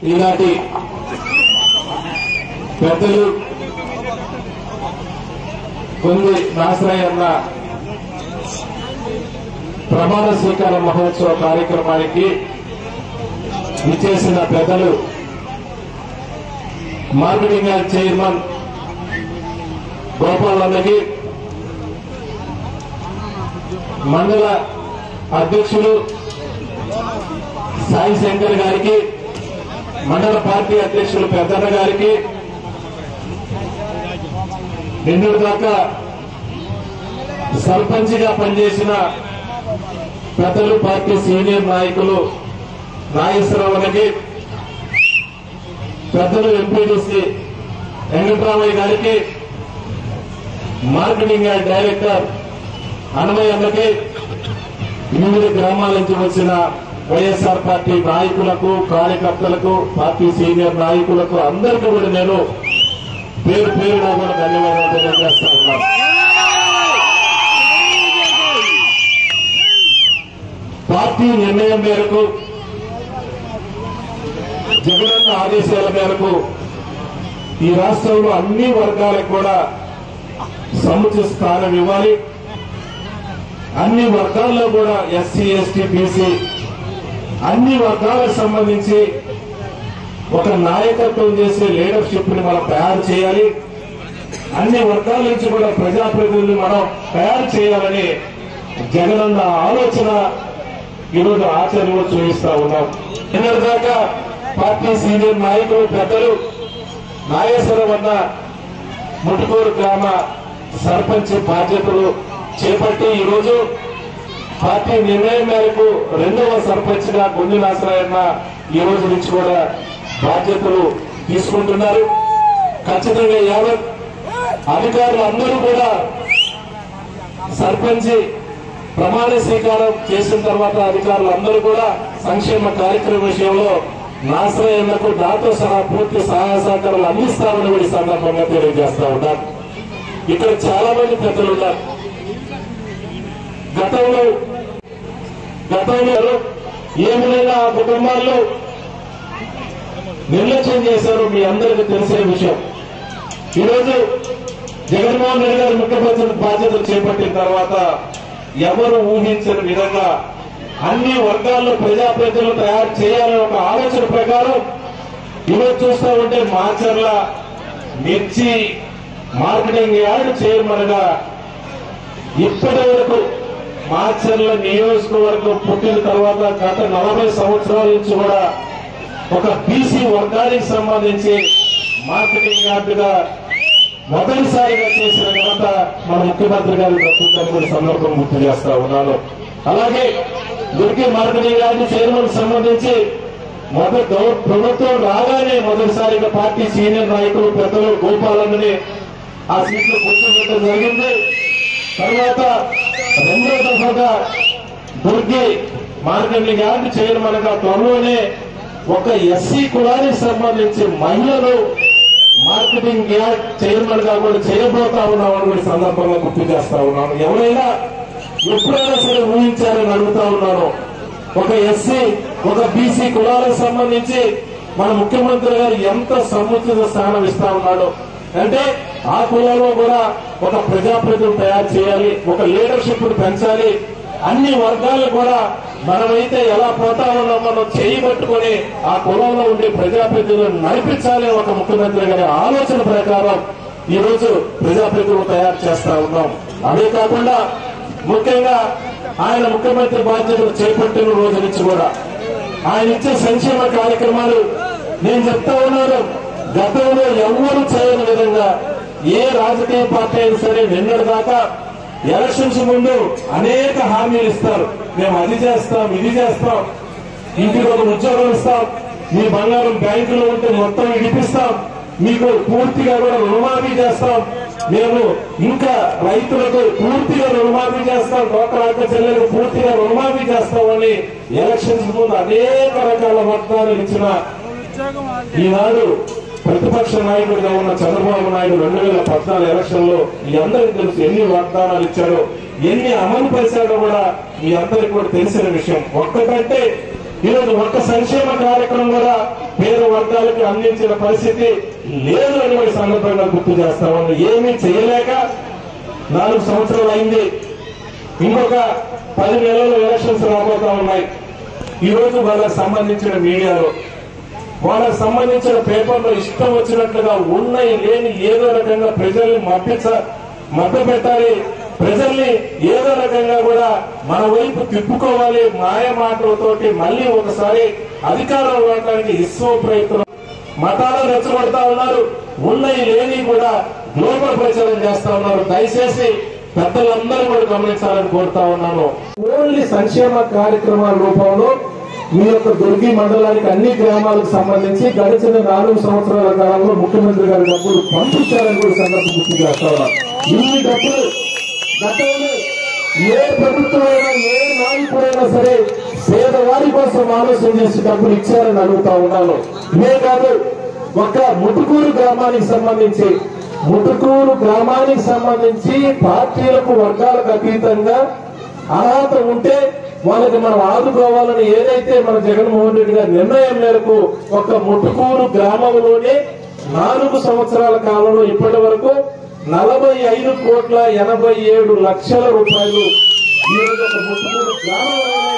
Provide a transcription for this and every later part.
ఈనాటి పెద్దలు కొన్ని నాశ్రయన్న ప్రమాణ స్వీకార మహోత్సవ కార్యక్రమానికి ఇచ్చేసిన పెద్దలు మార్కెటింగ్ యార్డ్ చైర్మన్ గోపాలన్నకి మండల అధ్యక్షులు సాయి శంకర్ గారికి మండల పార్టీ అధ్యక్షులు పెద్దన్న గారికి నిన్నటి దాకా సర్పంచ్గా పనిచేసిన పెద్దలు పార్టీ సీనియర్ నాయకులు నాగేశ్వరరావుకి పెద్దలు ఎంపీటీసీ వెంకటరామయ్య గారికి మార్కెటింగ్ యార్డ్ డైరెక్టర్ అన్నమయ్య అన్నకి వివిధ గ్రామాల నుంచి వచ్చిన వైఎస్ఆర్ పార్టీ నాయకులకు కార్యకర్తలకు పార్టీ సీనియర్ నాయకులకు అందరికీ కూడా నేను పేరు పేరుగా కూడా ధన్యవాదాలు తెలియజేస్తా ఉన్నాను పార్టీ నిర్ణయం మేరకు జగనన్న ఆదేశాల మేరకు ఈ రాష్ట్రంలో అన్ని వర్గాలకు కూడా సముచిత స్థానం ఇవ్వాలి అన్ని వర్గాల్లో కూడా ఎస్సీ ఎస్టీ బీసీ అన్ని వర్గాలకు సంబంధించి ఒక నాయకత్వం చేసే లీడర్షిప్ ని మనం తయారు చేయాలి అన్ని వర్గాల నుంచి కూడా ప్రజాప్రతినిధులు మనం తయారు చేయాలని జగనన్న ఆలోచన ఈరోజు ఆచరణలో చూపిస్తా ఉన్నాం నిన్నటిదాకా పార్టీ సీనియర్ నాయకులు పెద్దలు నాగేశ్వరం అన్న ముటుకూరు గ్రామ సర్పంచ్ బాధ్యతలు చేపట్టి ఈరోజు పార్టీ నిర్ణయం మేరకు రెండవ సర్పంచ్ గా గుండి నాసరాయన్న ఈ రోజు నుంచి కూడా బాధ్యతలు తీసుకుంటున్నారు ఖచ్చితంగా యావత్ అధికారులు అందరూ కూడా సర్పంచ్ ప్రమాణ స్వీకారం చేసిన తర్వాత అధికారులు అందరూ కూడా సంక్షేమ కార్యక్రమం విషయంలో నాశ్రయన్నకు దాంతో సహా పూర్తి సహాయ సహకారాలు అందిస్తామని కూడా ఈ సందర్భంగా తెలియజేస్తా ఉన్నారు ఇక్కడ చాలా మంది పెద్దలు ఉన్నారు గతంలో గతంలో ఏమైనా ఆ కుటుంబాల్లో నిర్లక్ష్యం చేశారో మీ అందరికీ తెలిసే విషయం ఈరోజు జగన్మోహన్ రెడ్డి గారు ముఖ్యమంత్రి బాధ్యతలు చేపట్టిన తర్వాత ఎవరు ఊహించని విధంగా అన్ని వర్గాల్లో ప్రజాప్రతినిధులు తయారు చేయాలనే ఒక ఆలోచన ప్రకారం ఈరోజు చూస్తా ఉంటే మాచర్ల మిర్చి మార్కెటింగ్ యార్డ్ చైర్మన్ గా ఇప్పటి వరకు మాచర్ల నియోజకవర్గం పుట్టిన తర్వాత గత నలభై సంవత్సరాల నుంచి కూడా ఒక బీసీ వర్గానికి సంబంధించి మార్కెటింగ్ యార్డుగా మొదటిసారిగా చేసిన ఘనత మన ముఖ్యమంత్రి గారి ప్రభుత్వాన్ని కూడా సందర్భం గుర్తు చేస్తా ఉన్నాను అలాగే దుర్గి మార్కెటింగ్ యార్డు చైర్మన్ సంబంధించి మొదటి గౌ- ప్రభుత్వం రాగానే మొదటిసారిగా పార్టీ సీనియర్ నాయకులు పెద్దలు గోపాలన్నని ఆ సీట్లో కూర్చోబెట్టడం జరిగింది తర్వాత రెండో దఫాగా దుర్గి మార్కెటింగ్ యార్డు చైర్మన్ గా త్వరలోనే ఒక ఎస్సీ కులానికి సంబంధించి మహిళలు మార్కెటింగ్ యార్డ్ చైర్మన్ గా కూడా చేయబోతా ఉన్నామని కూడా ఈ సందర్భంగా గుర్తు చేస్తా ఉన్నాను ఎవరైనా ఎప్పుడైనా సరే ఊహించారని అడుగుతా ఉన్నాను ఒక ఎస్సీ ఒక బీసీ కులాలకు సంబంధించి మన ముఖ్యమంత్రి గారు ఎంత సముచిత స్థానం ఇస్తా ఉన్నాడు అంటే ఆ కులంలో కూడా ఒక ప్రజాప్రతినిధులు తయారు చేయాలి ఒక లీడర్షిప్ పెంచాలి అన్ని వర్గాలు కూడా మనమైతే ఎలా పోతా ఉన్నాం మనం చేయి పట్టుకొని ఆ కులంలో ఉండే ప్రజాప్రతినిధులను నడిపించాలి అని ఒక ముఖ్యమంత్రి గారి ఆలోచన ప్రకారం ఈ రోజు ప్రజాప్రతినిధులు తయారు చేస్తా ఉన్నాం అదే కాకుండా ముఖ్యంగా ఆయన ముఖ్యమంత్రి బాధ్యతలు చేపట్టిన రోజు నుంచి కూడా ఆయన ఇచ్చే సంక్షేమ కార్యక్రమాలు నేను చెప్తా ఉన్నాను గతంలో ఎవ్వరూ చేయని విధంగా ఏ రాజకీయ పార్టీ అయినా సరే నిన్నటి దాకా ఎలక్షన్స్ ముందు అనేక హామీలు ఇస్తారు మేము అది చేస్తాం ఇది చేస్తాం ఇంటికి ఒక ఉద్యోగం ఇస్తాం మీ బంగారం బ్యాంకులో ఉంటే మొత్తం ఇడిపిస్తాం మీకు పూర్తిగా కూడా రుణమాఫీ చేస్తాం మేము ఇంకా రైతులకు పూర్తిగా రుణమాఫీ చేస్తాం డోక్రాక చెల్లెలకు పూర్తిగా రుణమాఫీ చేస్తామని ఎలక్షన్స్ ముందు అనేక రకాల వాగ్దానాలు ఇచ్చిన ఈనాడు ప్రతిపక్ష నాయకుడిగా ఉన్న చంద్రబాబు నాయుడు రెండు వేల పద్నాలుగు ఎలక్షన్ లో మీ అందరికీ తెలుసు ఎన్ని వాగ్దానాలు ఇచ్చాడో ఎన్ని అమలు పరిచాడో కూడా మీ అందరికీ కూడా తెలిసిన విషయం ఒక్కటంటే ఈరోజు ఒక్క సంక్షేమ కార్యక్రమం కూడా పేద వర్గాలకు అందించిన పరిస్థితి లేదు అని మరి సందర్భంగా గుర్తు చేస్తా ఉన్నాం ఏమీ చేయలేక నాలుగు సంవత్సరాలు అయింది ఇంకొక పది నెలలు ఎలక్షన్స్ రాబోతా ఉన్నాయి ఈ రోజు వాళ్ళకి సంబంధించిన మీడియాలో వాళ్ళకి సంబంధించిన పేపర్లో ఇష్టం వచ్చినట్లుగా ఉన్నాయి లేని ఏదో రకంగా ప్రజల్ని మప్పించ మభ్య పెట్టాలి ప్రజల్ని ఏదో రకంగా కూడా మన వైపు తిప్పుకోవాలి మాయ మాటలతోటి మళ్ళీ ఒకసారి అధికారం రావడానికి ఇస్రో ప్రయత్నం మతాలను రెచ్చగొడతా ఉన్నారు ఉన్నాయి లేని కూడా గ్లోబల్ ప్రచారం చేస్తా ఉన్నారు దయచేసి పెద్దలందరూ కూడా గమనించాలని కోరుతా ఉన్నాను ఓన్లీ సంక్షేమ కార్యక్రమాల రూపంలో మీ యొక్క దుర్గి మండలానికి అన్ని గ్రామాలకు సంబంధించి గడిచిన నాలుగు సంవత్సరాల కాలంలో ముఖ్యమంత్రి గారి డబ్బులు పంపించాలని కూడా సందర్భం గుర్తు చేస్తా ఉన్నాం ఇన్ని డబ్బులు గతంలో ఏ ప్రభుత్వమైనా ఏ నాయకుడైనా సరే పేదవారి కోసం ఆలోచన చేసి డబ్బులు ఇచ్చారని అడుగుతా ఉన్నాను ఇదే కాదు ఒక ముటుకూరు గ్రామానికి సంబంధించి ముటుకూరు గ్రామానికి సంబంధించి పార్టీలకు వర్గాలకు అతీతంగా అర్హత ఉంటే వాళ్ళకి మనం ఆదుకోవాలని ఏదైతే మన జగన్మోహన్ రెడ్డి గారి నిర్ణయం మేరకు ఒక ముటుకూరు గ్రామంలోనే నాలుగు సంవత్సరాల కాలంలో ఇప్పటి వరకు నలభై ఐదు కోట్ల ఎనభై ఏడు లక్షల రూపాయలు ఈ రోజు ఒక ముటుకూరు గ్రామంలోనే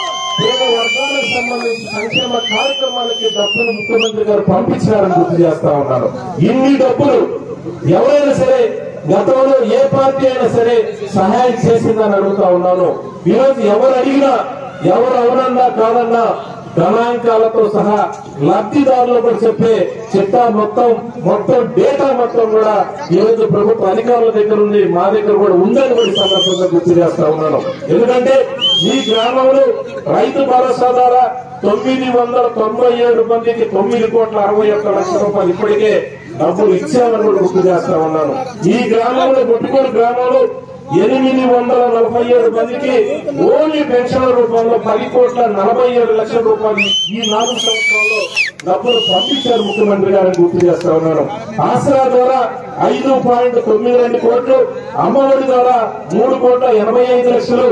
పేద వర్గాలకు సంబంధించి సంక్షేమ కార్యక్రమాలకి డబ్బులు ముఖ్యమంత్రి గారు పంపించారని గుర్తు చేస్తా ఉన్నారు ఇన్ని డబ్బులు ఎవరైనా సరే గతంలో ఏ పార్టీ అయినా సరే సహాయం చేసిందని అడుగుతా ఉన్నాను ఈరోజు ఎవరు అడిగినా ఎవరు అవునన్నా కాదన్నా గణాంకాలతో సహా లబ్ధిదారులు కూడా చెప్పే చిట్టా మొత్తం మొత్తం డేటా మొత్తం కూడా ఈ రోజు ప్రభుత్వ అధికారుల దగ్గర ఉంది మా దగ్గర కూడా ఉందని కూడా ఈ సందర్భంగా గుర్తు చేస్తా ఉన్నాను ఎందుకంటే ఈ గ్రామంలో రైతు భరోసా ద్వారా తొమ్మిది వందల తొంభై ఏడు మందికి తొమ్మిది కోట్ల అరవై ఒక్క లక్షల రూపాయలు ఇప్పటికే డబ్బులు ఇచ్చామని కూడా గుర్తు చేస్తా ఉన్నాను ఈ గ్రామంలో ముట్టుకూరు గ్రామంలో ఎనిమిది వందల నలభై ఏడు మందికి ఓన్లీ పెన్షన్ రూపంలో పది కోట్ల నలభై ఏడు లక్షల రూపాయలు ఈ నాలుగు సంవత్సరాల్లో డబ్బులు పంపించారు ముఖ్యమంత్రి గారిని గుర్తు చేస్తా ఉన్నాను ఆసరా ద్వారా ఐదు పాయింట్ తొమ్మిది రెండు కోట్లు అమ్మఒడి ద్వారా మూడు కోట్ల ఎనభై ఐదు లక్షలు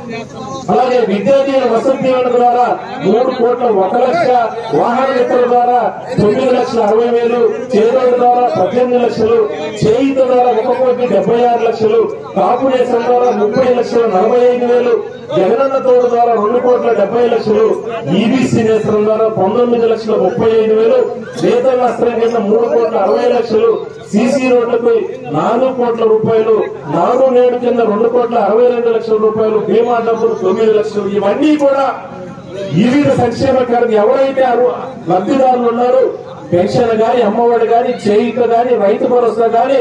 అలాగే విద్యార్థుల వసతి దీవెన ద్వారా మూడు కోట్ల ఒక లక్ష వాహన మిత్రుల ద్వారా తొమ్మిది లక్షల అరవై వేలు చేరోడు ద్వారా పద్దెనిమిది లక్షలు చేయిత ద్వారా ఒక కోటి డెబ్బై ఆరు లక్షలు కాపునేసం ద్వారా ముప్పై లక్షల నలభై ఐదు వేలు జగనన్న తోడు ద్వారా రెండు కోట్ల డెబ్బై లక్షలు ఈబీసీ నేత్రం ద్వారా పంతొమ్మిది లక్షల ముప్పై ఐదు వేలు వేతన అస్త్రం కింద మూడు కోట్ల అరవై లక్షలు సీసీ రోడ్లకు నాలుగు కోట్ల రూపాయలు నాడు నేడు కింద రెండు కోట్ల అరవై రెండు లక్షల రూపాయలు బీమా డబ్బులు తొమ్మిది లక్షలు ఇవన్నీ కూడా వివిధ సంక్షేమ కార్యక్రమం ఎవరైతే అరు- లబ్ధిదారులు ఉన్నారో పెన్షన్ గాని అమ్మఒడి గాని చేయిత గాని రైతు భరోసా గాని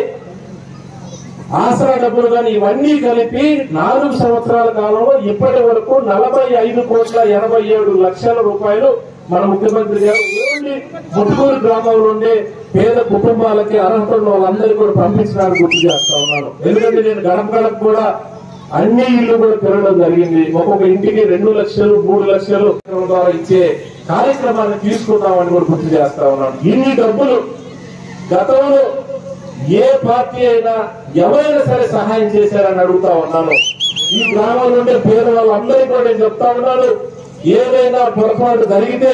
ఆసరా డబ్బులు కానీ ఇవన్నీ కలిపి నాలుగు సంవత్సరాల కాలంలో ఇప్పటి వరకు నలభై ఐదు కోట్ల ఎనభై ఏడు లక్షల రూపాయలు మన ముఖ్యమంత్రి గారు ఓన్లీ ముట్టుకూరు గ్రామంలో ఉండే పేద కుటుంబాలకి అర్హత ఉన్న వాళ్ళందరికీ కూడా పంపించడానికి గుర్తు చేస్తా ఉన్నాను ఎందుకంటే నేను గడప గడప కూడా అన్ని ఇల్లు కూడా తిరగడం జరిగింది ఒక్కొక్క ఇంటికి రెండు లక్షలు మూడు లక్షలు ద్వారా ఇచ్చే కార్యక్రమాన్ని తీసుకుంటామని కూడా గుర్తు చేస్తా ఉన్నాను ఇన్ని డబ్బులు గతంలో ఏ పార్టీ అయినా ఎవరైనా సరే సహాయం చేశారని అడుగుతా ఉన్నాను ఈ గ్రామంలో ఉండే పేద వాళ్ళందరికీ కూడా నేను చెప్తా ఉన్నాను ఏదైనా పొరపాటు జరిగితే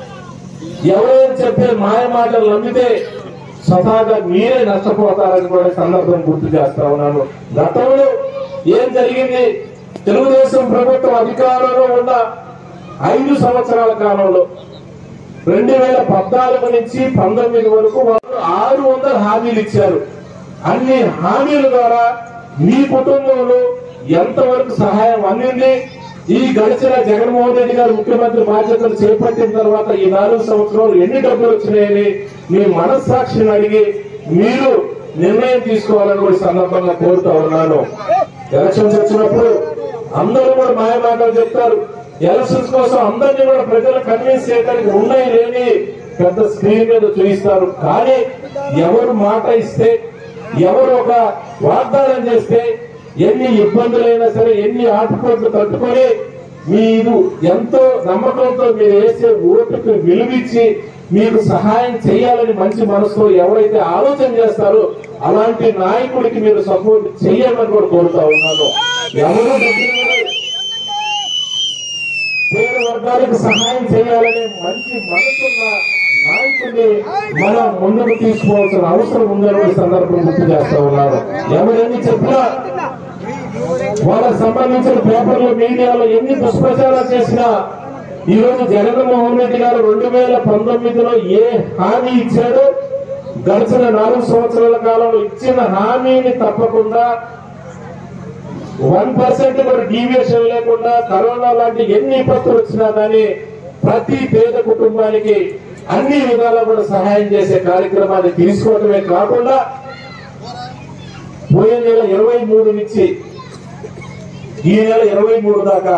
ఎవరైనా చెప్పే మాయ మాటలు నమ్మితే స్వతహాగా మీరే నష్టపోతారని కూడా ఈ సందర్భం గుర్తు చేస్తా ఉన్నాను గతంలో ఏం జరిగింది తెలుగుదేశం ప్రభుత్వం అధికారంలో ఉన్న ఐదు సంవత్సరాల కాలంలో రెండు వేల పద్నాలుగు నుంచి పంతొమ్మిది వరకు వారు ఆరు వందల హామీలు ఇచ్చారు అన్ని హామీల ద్వారా మీ కుటుంబంలో ఎంతవరకు సహాయం అందింది ఈ గడిచిన జగన్మోహన్ రెడ్డి గారు ముఖ్యమంత్రి బాధ్యతలు చేపట్టిన తర్వాత ఈ నాలుగు సంవత్సరాలు ఎన్ని డబ్బులు వచ్చినాయని మీ మనస్సాక్షిని అడిగి మీరు నిర్ణయం తీసుకోవాలని కూడా ఈ సందర్భంగా కోరుతా ఉన్నాను ఎలక్షన్స్ వచ్చినప్పుడు అందరూ కూడా మాయ మాటలు చెప్తారు ఎలక్షన్స్ కోసం అందరినీ కూడా ప్రజలు కన్విన్స్ చేయడానికి ఉన్నాయి లేని పెద్ద స్క్రీన్ మీద చూపిస్తారు కానీ ఎవరు మాట ఇస్తే ఎవరు ఒక వాగ్దానం చేస్తే ఎన్ని ఇబ్బందులైనా సరే ఎన్ని ఆటుపోట్లు తట్టుకొని మీరు ఎంతో నమ్మకంతో మీరు వేసే ఓటుకు విలువిచ్చి మీకు సహాయం చేయాలని మంచి మనసులో ఎవరైతే ఆలోచన చేస్తారో అలాంటి నాయకుడికి మీరు సపోర్ట్ చేయాలని కూడా కోరుతా ఉన్నాను ఎవరు డబ్బులు పేద వర్గాలకు సహాయం చేయాలనే మంచి మనసున్న నాయకుడిని మనం ముందుకు తీసుకోవాల్సిన అవసరం ఉందని ఈ సందర్భం గుర్తు చేస్తా ఉన్నారు ఎవరెన్ని చెప్పినా వాళ్ళకి సంబంధించిన పేపర్లు మీడియాలో ఎన్ని దుష్ప్రచారాలు చేసినా ఈ రోజు జగన్మోహన్ రెడ్డి గారు రెండు వేల పంతొమ్మిదిలో ఏ హామీ ఇచ్చాడో గడిచిన నాలుగు సంవత్సరాల కాలంలో ఇచ్చిన హామీని తప్పకుండా వన్ పర్సెంట్ కూడా డీవియేషన్ లేకుండా కరోనా లాంటి ఎన్ని విపత్తులు వచ్చినా కానీ ప్రతి పేద కుటుంబానికి అన్ని విధాలా కూడా సహాయం చేసే కార్యక్రమాన్ని తీసుకోవడమే కాకుండా పోయిన నెల ఇరవై మూడు నుంచి ఈ నెల ఇరవై మూడు దాకా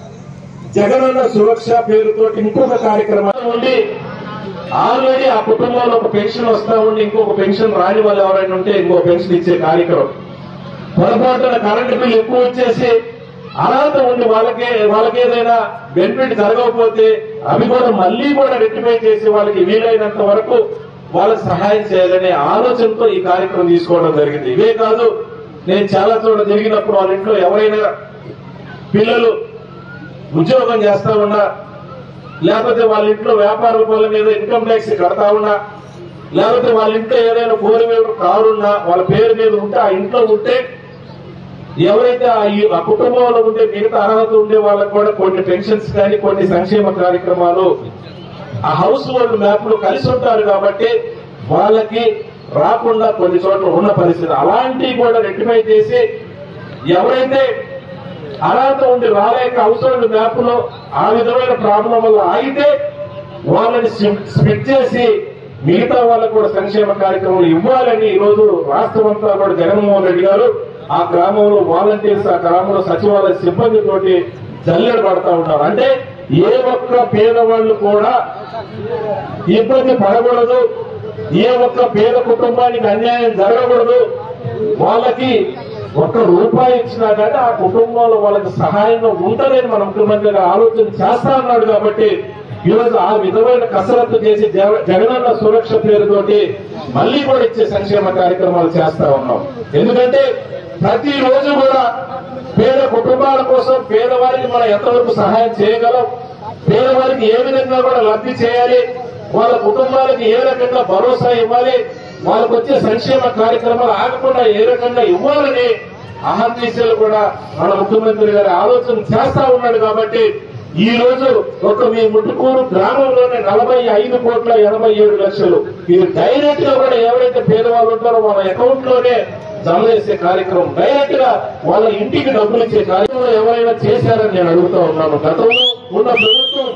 జగనన్న సురక్ష పేరుతో ఇంకొక కార్యక్రమం ఉండి ఆల్రెడీ ఆ కుటుంబంలో ఒక పెన్షన్ వస్తా ఉండి ఇంకొక పెన్షన్ రాని వాళ్ళు ఎవరైనా ఉంటే ఇంకో పెన్షన్ ఇచ్చే కార్యక్రమం పొరపాటున కరెంటు బిల్లు ఎక్కువ వచ్చేసి అర్హత ఉండి వాళ్ళకే వాళ్ళకి ఏదైనా బెనిఫిట్ జరగకపోతే అవి కూడా మళ్ళీ కూడా రెక్టిఫై చేసి వాళ్ళకి వీలైనంత వరకు వాళ్ళకి సహాయం చేయాలనే ఆలోచనతో ఈ కార్యక్రమం తీసుకోవడం జరిగింది ఇవే కాదు నేను చాలా చోట్ల జరిగినప్పుడు వాళ్ళ ఇంట్లో ఎవరైనా పిల్లలు ఉద్యోగం చేస్తా ఉన్నా లేకపోతే వాళ్ళ ఇంట్లో వ్యాపారాల పనుల మీద ఇన్కమ్ ట్యాక్స్ కడతా ఉన్నా లేకపోతే వాళ్ళ ఇంట్లో ఏదైనా ఫోర్ వీలర్ కారు ఉన్నా వాళ్ళ పేరు మీద ఉంటే ఆ ఇంట్లో ఉంటే ఎవరైతే ఆ ఈ- ఆ కుటుంబంలో ఉండే మిగతా అర్హత ఉండే వాళ్ళకు కూడా కొన్ని పెన్షన్స్ కానీ కొన్ని సంక్షేమ కార్యక్రమాలు ఆ హౌస్ హోల్డ్ మ్యాప్లు కలిసి ఉంటారు కాబట్టి వాళ్ళకి రాకుండా కొన్ని చోట్ల ఉన్న పరిస్థితి అలాంటివి కూడా రెక్టిఫై చేసి ఎవరైతే అర్హత ఉండి రాలేక హౌస్ హోల్డ్ మ్యాప్ లో ఆ విధమైన ప్రాబ్లం వల్ల ఆగితే వాళ్ళని స్ప్లిట్ చేసి మిగతా వాళ్ళకు కూడా సంక్షేమ కార్యక్రమాలు ఇవ్వాలని ఈ రోజు రాష్ట్రం అంతా కూడా జగన్మోహన్ రెడ్డి గారు ఆ గ్రామంలో వాలంటీర్స్ ఆ గ్రామంలో సచివాలయ సిబ్బంది తోటి జల్లెడ పడతా ఉన్నారు అంటే ఏ ఒక్క పేదవాళ్ళు కూడా ఇబ్బంది పడకూడదు ఏ ఒక్క పేద కుటుంబానికి అన్యాయం జరగకూడదు వాళ్ళకి ఒక్క రూపాయి ఇచ్చినా కానీ ఆ కుటుంబంలో వాళ్ళకి సహాయంగా ఉంటదని మన ముఖ్యమంత్రి గారు ఆలోచన చేస్తా ఉన్నాడు కాబట్టి ఈరోజు ఆ విధమైన కసరత్తు చేసి జగ- జగనన్న సురక్ష పేరుతోటి మళ్ళీ కూడా ఇచ్చే సంక్షేమ కార్యక్రమాలు చేస్తా ఉన్నాం ఎందుకంటే ప్రతి రోజు కూడా పేద కుటుంబాల కోసం పేదవారికి మనం ఎంతవరకు సహాయం చేయగలం పేదవారికి ఏ విధంగా కూడా లబ్ధి చేయాలి వాళ్ళ కుటుంబాలకి ఏ రకంగా భరోసా ఇవ్వాలి వాళ్ళకు వచ్చే సంక్షేమ కార్యక్రమాలు ఆగకుండా ఏ రకంగా ఇవ్వాలని అహర్నిశలు కూడా మన ముఖ్యమంత్రి గారి ఆలోచన చేస్తా ఉన్నాడు కాబట్టి ఈ రోజు ఒక మీ ముట్టుకూరు గ్రామంలోనే నలభై ఐదు కోట్ల ఎనభై ఏడు లక్షలు ఇది డైరెక్ట్ గా కూడా ఎవరైతే పేదవాళ్ళు ఉంటారో వాళ్ళ అకౌంట్ లోనే జమ చేసే కార్యక్రమం డైరెక్ట్ గా వాళ్ళ ఇంటికి డబ్బులు ఇచ్చే కార్యక్రమం ఎవరైనా చేశారని నేను అడుగుతా ఉన్నాను గతంలో ఉన్న ప్రభుత్వం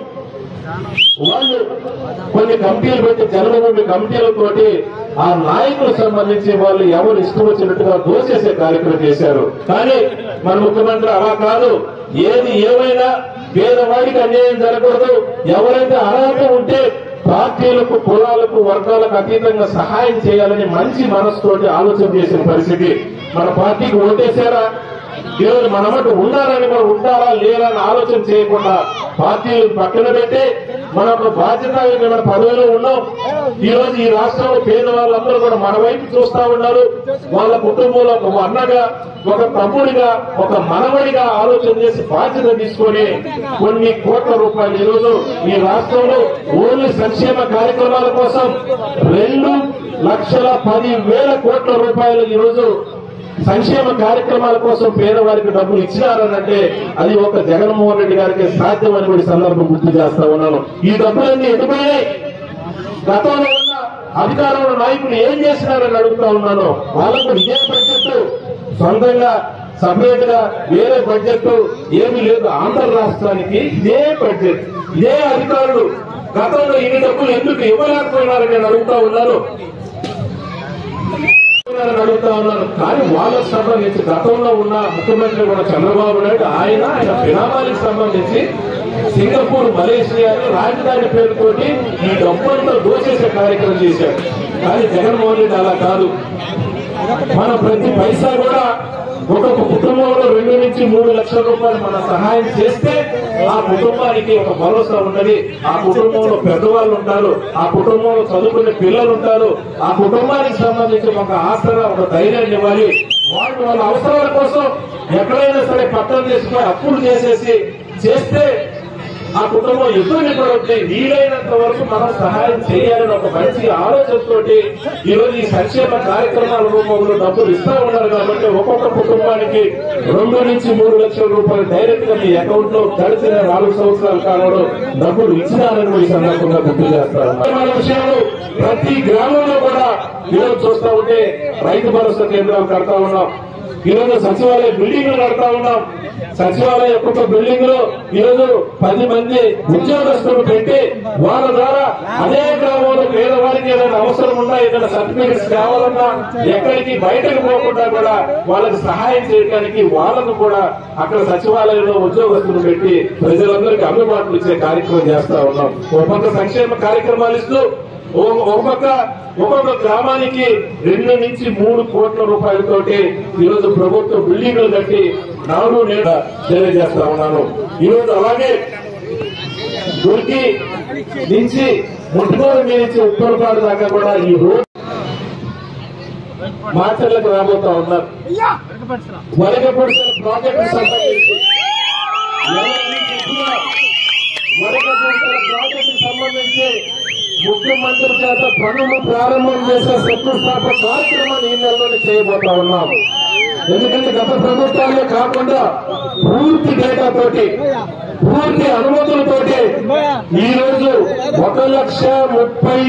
వాళ్ళు కొన్ని కమిటీలు పెట్టి జన్మభూమి కమిటీలతోటి ఆ నాయకులకు సంబంధించి వాళ్ళు ఎవరు ఇష్టం వచ్చినట్టుగా దోచేసే కార్యక్రమం చేశారు కానీ మన ముఖ్యమంత్రి అలా కాదు ఏది ఏమైనా పేదవాడికి అన్యాయం జరగకూడదు ఎవరైతే అర్హత ఉంటే పార్టీలకు కులాలకు వర్గాలకు అతీతంగా సహాయం చేయాలని మంచి మనసుతోటి ఆలోచన చేసిన పరిస్థితి మన పార్టీకి ఓటేశారా ఈరోజు మనమటు ఉన్నారని మనం ఉంటారా లేరా అని ఆలోచన చేయకుండా పార్టీలు పక్కన పెట్టి మన ఒక బాధ్యత పదవిలో ఉన్నాం ఈ రోజు ఈ రాష్ట్రంలో పేదవాళ్ళందరూ కూడా మన వైపు చూస్తా ఉన్నారు వాళ్ళ కుటుంబంలో ఒక అన్నగా ఒక తమ్ముడిగా ఒక మనవడిగా ఆలోచన చేసి బాధ్యత తీసుకొని కొన్ని కోట్ల రూపాయలు ఈ రోజు ఈ రాష్ట్రంలో ఓన్లీ సంక్షేమ కార్యక్రమాల కోసం రెండు లక్షల పది వేల కోట్ల రూపాయలు ఈ రోజు సంక్షేమ కార్యక్రమాల కోసం పేదవారికి డబ్బులు ఇచ్చినారనంటే అది ఒక జగన్మోహన్ రెడ్డి గారికి సాధ్యమని కూడా ఈ సందర్భం గుర్తు చేస్తా ఉన్నాను ఈ డబ్బులన్నీ ఎటుపోయాయి గతంలో ఉన్న అధికారంలో నాయకులు ఏం చేసినారని అడుగుతా ఉన్నాను వాళ్ళకు ఇదే బడ్జెట్ సొంతంగా సపరేట్ గా వేరే బడ్జెట్ ఏమీ లేదు ఆంధ్ర రాష్ట్రానికి ఇదే బడ్జెట్ ఇదే అధికారులు గతంలో ఇన్ని డబ్బులు ఎందుకు ఇవ్వలేకపోయినారని నేను అడుగుతా ఉన్నాను అని అడుగుతా ఉన్నాను కానీ వాళ్ళకు సంబంధించి గతంలో ఉన్న ముఖ్యమంత్రి కూడా చంద్రబాబు నాయుడు ఆయన ఆయన బినామానికి సంబంధించి సింగపూర్ మలేషియా రాజధాని పేరుతోటి ఈ డబ్బంతా దోచేసే కార్యక్రమం చేశారు కానీ జగన్మోహన్ రెడ్డి అలా కాదు మన ప్రతి పైసా కూడా ఒక్కొక్క కుటుంబంలో రెండు నుంచి మూడు లక్షల రూపాయలు మన సహాయం చేస్తే ఆ కుటుంబానికి ఒక భరోసా ఉన్నది ఆ కుటుంబంలో పెద్దవాళ్ళు ఉంటారు ఆ కుటుంబంలో చదువుకునే పిల్లలు ఉంటారు ఆ కుటుంబానికి సంబంధించి ఒక ఆసరా ఒక ధైర్యాన్ని ఇవ్వాలి వాళ్ళు వాళ్ళ అవసరాల కోసం ఎక్కడైనా సరే పట్టణం చేసుకుని అప్పులు చేసేసి చేస్తే ఆ కుటుంబం ఇబ్బంది పడుతుంది వీలైనంత వరకు మనం సహాయం చేయాలని ఒక మంచి ఆలోచనతోటి ఈ రోజు ఈ సంక్షేమ కార్యక్రమాల రూపంలో డబ్బులు ఇస్తా ఉన్నారు కాబట్టి ఒక్కొక్క కుటుంబానికి రెండు నుంచి మూడు లక్షల రూపాయలు డైరెక్ట్ గా మీ అకౌంట్ లో గడిచిన నాలుగు సంవత్సరాల కాలంలో డబ్బులు ఇచ్చినారని ఈ సందర్భంగా గుర్తు చేస్తారు మన విషయాలు ప్రతి గ్రామంలో కూడా ఈరోజు చూస్తా ఉంటే రైతు భరోసా కేంద్రాలు కడతా ఉన్నాం ఈరోజు సచివాలయ బిల్డింగ్లు కడతా ఉన్నాం సచివాలయ ఒక్కొక్క బిల్డింగ్ లో ఈరోజు పది మంది ఉద్యోగస్తులు పెట్టి వాళ్ళ ద్వారా అదే గ్రామంలో పేదవారికి ఏదైనా అవసరం ఉన్నా ఏదైనా సర్టిఫికెట్స్ కావాలన్నా ఎక్కడికి బయటకు పోకుండా కూడా వాళ్ళకి సహాయం చేయడానికి వాళ్ళకు కూడా అక్కడ సచివాలయంలో ఉద్యోగస్తులు పెట్టి ప్రజలందరికీ అందుబాటులో ఇచ్చే కార్యక్రమం చేస్తా ఉన్నాం ఒక పక్క సంక్షేమ కార్యక్రమాలు ఇస్తూ ఓ- ఒక పక్క ఒక్కొక్క గ్రామానికి రెండు నుంచి మూడు కోట్ల రూపాయలతోటి ఈరోజు ప్రభుత్వ బిల్డింగ్లు కట్టి నాలుగు నేను తెలియజేస్తా ఉన్నాను ఈరోజు అలాగే దుర్గి నుంచి ముట్టుకోడు మీద నుంచి ఉత్తరపాడు దాకా కూడా ఈ రోడ్ మాచర్లకు రాబోతా ఉన్నారు వరగపూడిసిన ప్రాజెక్టు సంబంధించి ఎవరిని చెప్పినా వరగపూడిసిన ప్రాజెక్టు సంబంధించి ముఖ్యమంత్రి చేత పనులు ప్రారంభం చేసే శంకుస్థాపన కార్యక్రమాన్ని ఈ నెలలోనే చేయబోతా ఉన్నాం ఎందుకంటే గత ప్రభుత్వాలే కాకుండా పూర్తి డేటా తోటి పూర్తి అనుమతులతోటి ఈ రోజు ఒక లక్ష ముప్పై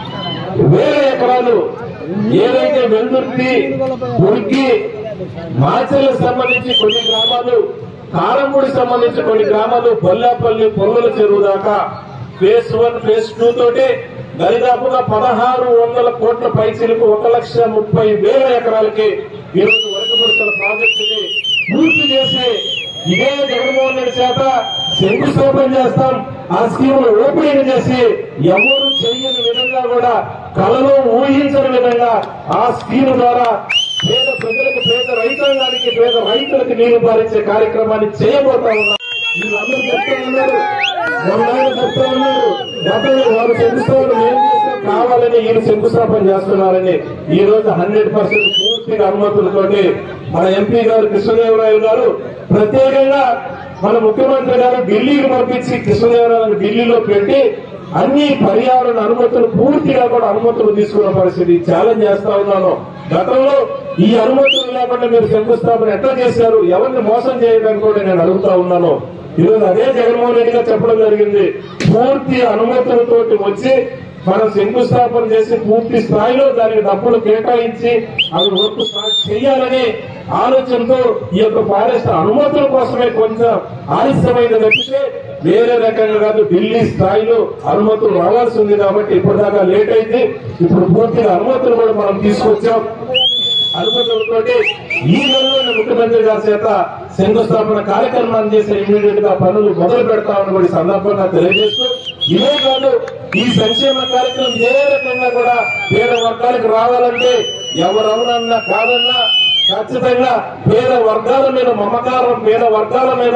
వేల ఎకరాలు ఏదైతే వెల్దుర్తి ఉరికి మాచర్లకు సంబంధించి కొన్ని గ్రామాలు కారంపూడికి సంబంధించి కొన్ని గ్రామాలు బొల్లాపల్లి పొల్లల చెరువు దాకా ఫేజ్ వన్ ఫేజ్ టూ తోటి దరిదాపుగా పదహారు వందల కోట్ల పైసలకు ఒక లక్ష ముప్పై వేల ఎకరాలకి ఈరోజు వరకపరుచిన ప్రాజెక్టుని పూర్తి చేసి ఇదే జగన్మోహన్ రెడ్డి చేత శంకుస్థాపన చేస్తాం ఆ స్కీమ్ ఓపెనింగ్ చేసి ఎవరు చేయని విధంగా కూడా కలలో ఊహించని విధంగా ఆ స్కీమ్ ద్వారా పేద ప్రజలకు పేద రైతాంగానికి పేద రైతులకు నీరు పారించే కార్యక్రమాన్ని చేయబోతా ఉన్నాం వీళ్ళందరూ చెప్తా ఉన్నారు మొన్న చెప్తా ఉన్నారు గతంలో వారు శంకుస్థాపన ఏం చేస్తే కావాలని వీళ్ళు శంకుస్థాపన చేస్తున్నారని ఈ రోజు హండ్రెడ్ పర్సెంట్ పూర్తిగా అనుమతులతోటి మన ఎంపీ గారు కృష్ణదేవరాయలు గారు ప్రత్యేకంగా మన ముఖ్యమంత్రి గారు ఢిల్లీకి పంపించి కృష్ణదేవరాయలను ఢిల్లీలో పెట్టి అన్ని పర్యావరణ అనుమతులు పూర్తిగా కూడా అనుమతులు తీసుకున్న పరిస్థితి ఛాలెంజ్ చేస్తా ఉన్నాను గతంలో ఈ అనుమతులు లేకుండా మీరు శంకుస్థాపన ఎట్లా చేశారు ఎవరిని మోసం చేయడానికి కూడా నేను అడుగుతా ఉన్నాను ఈరోజు అదే జగన్మోహన్ రెడ్డి గారు చెప్పడం జరిగింది పూర్తి అనుమతులతోటి వచ్చి మనం శంకుస్థాపన చేసి పూర్తి స్థాయిలో దానికి డబ్బులు కేటాయించి అవి వర్క్ స్టార్ట్ చేయాలని ఆలోచనతో ఈ యొక్క ఫారెస్ట్ అనుమతుల కోసమే కొంచెం ఆలస్యమైంది తప్పితే వేరే రకంగా కాదు ఢిల్లీ స్థాయిలో అనుమతులు రావాల్సి ఉంది కాబట్టి ఇప్పటిదాకా లేట్ అయింది ఇప్పుడు పూర్తిగా అనుమతులు కూడా మనం తీసుకొచ్చాం అనుమతులతోటి ఈ నెలలోనే ముఖ్యమంత్రి గారి చేత శంకుస్థాపన కార్యక్రమాన్ని చేసే ఇమీడియట్ గా పనులు మొదలు పెడతామని కూడా ఈ సందర్భంగా తెలియజేస్తూ ఇదే కాదు ఈ సంక్షేమ కార్యక్రమం ఏ రకంగా కూడా పేద వర్గాలకు రావాలంటే ఎవరవునన్నా కాదన్నా ఖచ్చితంగా పేద వర్గాల మీద మమకారం పేద వర్గాల మీద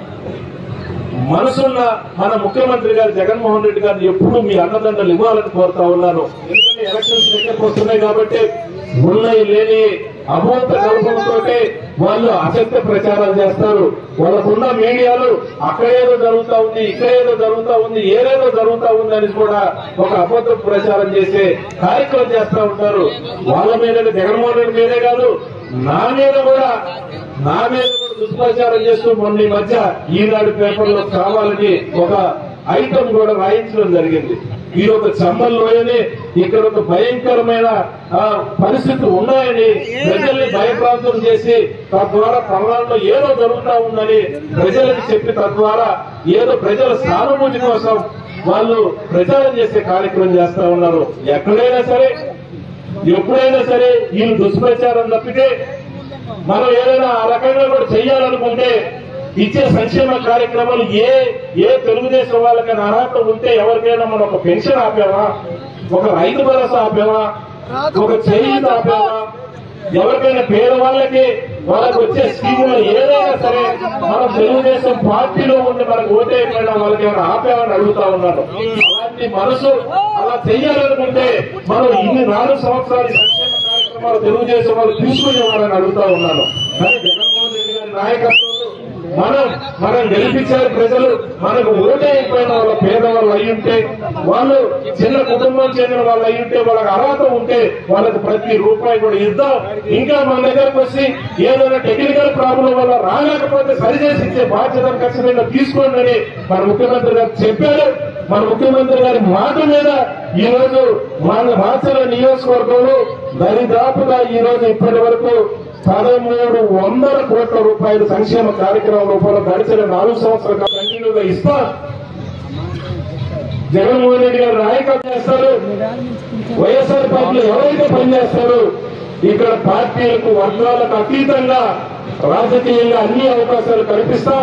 మనసున్న మన ముఖ్యమంత్రి గారు జగన్మోహన్ రెడ్డి గారిని ఎప్పుడు మీ అన్నదండలు ఇవ్వాలని కోరుతా ఉన్నాను ఎందుకంటే ఎలక్షన్స్ దగ్గరకు వస్తున్నాయి కాబట్టి ఉన్నాయి లేని అభూత కల్పనతో వాళ్ళు అసత్య ప్రచారాలు చేస్తారు వాళ్ళకున్న మీడియాలు అక్కడేదో జరుగుతా ఉంది ఇక్కడేదో జరుగుతా ఉంది ఏదేదో జరుగుతా ఉంది అని కూడా ఒక అబద్ధ ప్రచారం చేసే కార్యక్రమం చేస్తా ఉంటారు వాళ్ళ మీద జగన్మోహన్ రెడ్డి మీదే కాదు నా మీద కూడా నా మీద కూడా దుష్ప్రచారం చేస్తూ మొన్న ఈ మధ్య ఈనాడు పేపర్లో కావాలని ఒక ఐటమ్ కూడా రాయించడం జరిగింది ఈ ఒక చమ్మల్లోనే ఇక్కడ ఒక భయంకరమైన ఆ, పరిస్థితులు ఉన్నాయని ప్రజల్ని భయప్రాంతం చేసి తద్వారా ప్రమాణంలో ఏదో జరుగుతా ఉందని ప్రజలకు చెప్పి తద్వారా ఏదో ప్రజల సానుభూతి కోసం వాళ్ళు ప్రచారం చేసే కార్యక్రమం చేస్తా ఉన్నారు ఎక్కడైనా సరే ఎప్పుడైనా సరే వీళ్ళు దుష్ప్రచారం తప్పితే మనం ఏదైనా ఆ రకంగా కూడా చేయాలనుకుంటే ఇచ్చే సంక్షేమ కార్యక్రమాలు ఏ ఏ తెలుగుదేశం వాళ్ళకైనా అర్హత ఉంటే ఎవరికైనా మనం ఒక పెన్షన్ ఆపామా ఒక రైతు భరోసా ఆపామా ఒక చేయూత ఆపామా ఎవరికైనా పేదవాళ్ళకి వాళ్ళకి వచ్చే స్కీములు ఏదైనా సరే మనం తెలుగుదేశం పార్టీలో ఉండి మనకు ఓటైపోయినా వాళ్ళకి ఏమైనా ఆపామని అడుగుతా ఉన్నాను అలాంటి మనసు అలా చెయ్యాలనుకుంటే మనం ఇన్ని నాలుగు సంవత్సరాలు ఈ సంక్షేమ కార్యక్రమాలు తెలుగుదేశం వాళ్ళు తీసుకునేవారని అడుగుతా ఉన్నాను కానీ జగన్మోహన్ రెడ్డి గారి నాయకత్వంలో మనం మనం గెలిపించారు ప్రజలు మనకు ఓటే అయిపోయిన వాళ్ళ పేదవాళ్ళు అయి ఉంటే వాళ్ళు చిన్న కుటుంబం చెందిన వాళ్ళు అయి ఉంటే వాళ్ళకి అర్హత ఉంటే వాళ్ళకి ప్రతి రూపాయి కూడా ఇద్దాం ఇంకా మన దగ్గరకు వచ్చి ఏదైనా టెక్నికల్ ప్రాబ్లం వల్ల రాలేకపోతే సరిచేసి ఇచ్చే బాధ్యత ఖచ్చితంగా తీసుకోండి అని మన ముఖ్యమంత్రి గారు చెప్పారు మన ముఖ్యమంత్రి గారి మాట మీద ఈ రోజు మన రాచల నియోజకవర్గంలో దరిదాపుగా ఈ రోజు ఇప్పటి వరకు పదమూడు వందల కోట్ల రూపాయలు సంక్షేమ కార్యక్రమం రూపంలో గడిచిన నాలుగు సంవత్సరాల కంటిన్యూగా ఇస్తా జగన్మోహన్ రెడ్డి గారు నాయకత్వం చేస్తారు వైఎస్ఆర్ పార్టీలు ఎవరైతే పనిచేస్తారో ఇక్కడ పార్టీలకు వర్గాలకు అతీతంగా రాజకీయంగా అన్ని అవకాశాలు కల్పిస్తాం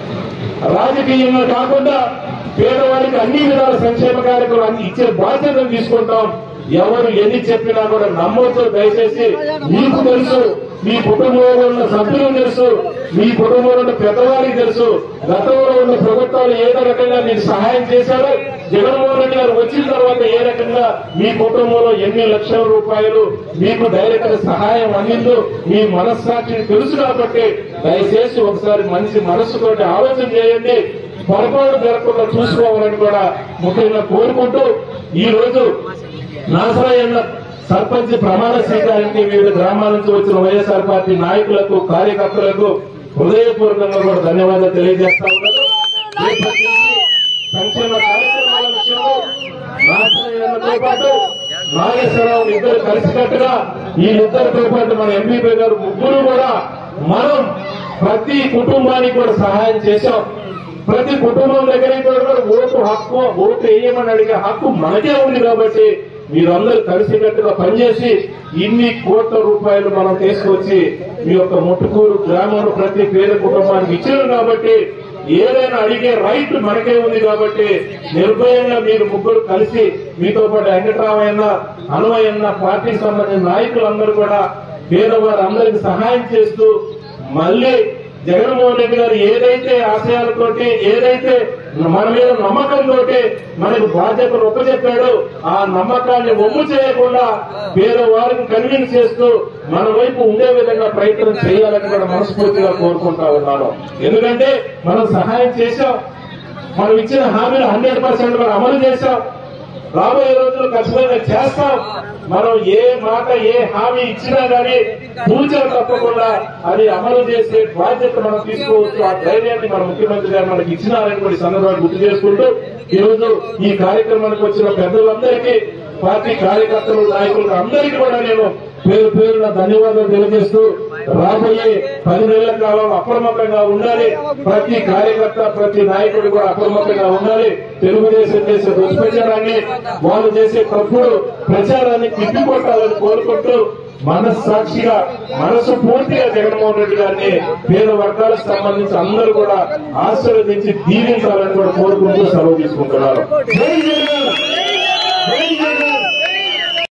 రాజకీయంగా కాకుండా పేదవారికి అన్ని విధాల సంక్షేమ కార్యక్రమాలు అన్ని ఇచ్చే బాధ్యతను తీసుకుంటాం ఎవరు ఎన్ని చెప్పినా కూడా నమ్మొచ్చు దయచేసి మీకు తెలుసు మీ కుటుంబంలో ఉన్న సభ్యులు తెలుసు మీ కుటుంబంలో ఉన్న పెద్దవారికి తెలుసు గతంలో ఉన్న ప్రభుత్వాలు ఏ రకంగా మీకు సహాయం చేశారో జగన్మోహన్ రెడ్డి గారు వచ్చిన తర్వాత ఏ రకంగా మీ కుటుంబంలో ఎన్ని లక్షల రూపాయలు మీకు డైరెక్ట్ సహాయం అందిందో మీ మనస్సాక్షిని తెలుసు కాబట్టి దయచేసి ఒకసారి మనిషి మనస్సుతోటి ఆలోచన చేయండి పొరపాటు జరగకుండా చూసుకోవాలని కూడా ముఖ్యంగా కోరుకుంటూ ఈ రోజు నాసరాయన్న సర్పంచ్ ప్రమాణ స్వీకారానికి వివిధ గ్రామాల నుంచి వచ్చిన వైఎస్ఆర్ పార్టీ నాయకులకు కార్యకర్తలకు హృదయపూర్వకంగా కూడా ధన్యవాదాలు తెలియజేస్తా ఉన్నాను రేపటి నుంచి సంక్షేమ కార్యక్రమాల విషయంలో నాసరాయన్నతో పాటు నాగేశ్వరరావు ఇద్దరు కలిసికట్టుగా వీళ్ళిద్దరితో పాటు మన ఎంపీపీ గారు ముగ్గురు కూడా మనం ప్రతి కుటుంబానికి కూడా సహాయం చేశాం ప్రతి కుటుంబం దగ్గర కూడా ఓటు హక్కు ఓటు వేయమని అడిగే హక్కు మనకే ఉంది కాబట్టి మీరందరూ కలిసికట్టుగా పనిచేసి ఇన్ని కోట్ల రూపాయలు మనం తీసుకొచ్చి మీ యొక్క ముట్టుకూరు గ్రామంలో ప్రతి పేద కుటుంబానికి ఇచ్చారు కాబట్టి ఏదైనా అడిగే రైట్ మనకే ఉంది కాబట్టి నిర్భయంగా మీరు ముగ్గురు కలిసి మీతో పాటు వెంకటరామయ్యన్న అనువయ్యన్న పార్టీకి సంబంధించిన నాయకులందరూ కూడా పేదవారు అందరికి సహాయం చేస్తూ మళ్ళీ జగన్మోహన్ రెడ్డి గారు ఏదైతే ఆశయాలతోటి ఏదైతే మన మీద నమ్మకంతో మనకు బాధ్యతలు ఒప్పచెప్పాడో ఆ నమ్మకాన్ని ఒమ్ము చేయకుండా పేదవారిని కన్విన్స్ చేస్తూ మన వైపు ఉండే విధంగా ప్రయత్నం చేయాలని కూడా మనస్ఫూర్తిగా కోరుకుంటా ఉన్నాను ఎందుకంటే మనం సహాయం చేశాం మనం ఇచ్చిన హామీలు హండ్రెడ్ పర్సెంట్ మనం అమలు చేశాం రాబోయే రోజులు ఖచ్చితంగా చేస్తాం మనం ఏ మాట ఏ హామీ ఇచ్చినా గానీ సూచన తప్పకుండా అది అమలు చేసే బాధ్యత మనం తీసుకోవచ్చు ఆ ధైర్యాన్ని మన ముఖ్యమంత్రి గారు మనకి ఇచ్చినారని కూడా ఈ సందర్భాన్ని గుర్తు చేసుకుంటూ ఈ రోజు ఈ కార్యక్రమానికి వచ్చిన పెద్దలందరికీ పార్టీ కార్యకర్తలు నాయకులు అందరికీ కూడా నేను పేరు పేరున ధన్యవాదాలు తెలియజేస్తూ రాబోయే పది నెలల కాలం అప్రమత్తంగా ఉండాలి ప్రతి కార్యకర్త ప్రతి నాయకుడు కూడా అప్రమత్తంగా ఉండాలి తెలుగుదేశం చేసే దుష్ప్రచారాన్ని వాళ్ళు చేసే తప్పుడు ప్రచారాన్ని తిప్పికొట్టాలని కోరుకుంటూ మనస్సాక్షిగా మనసు పూర్తిగా జగన్మోహన్ రెడ్డి గారిని పేద వర్గాలకు సంబంధించి అందరూ కూడా ఆశీర్వదించి దీవించాలని కూడా కోరుకుంటూ సెలవు తీసుకుంటున్నారు జై జగన్! జై జగన్!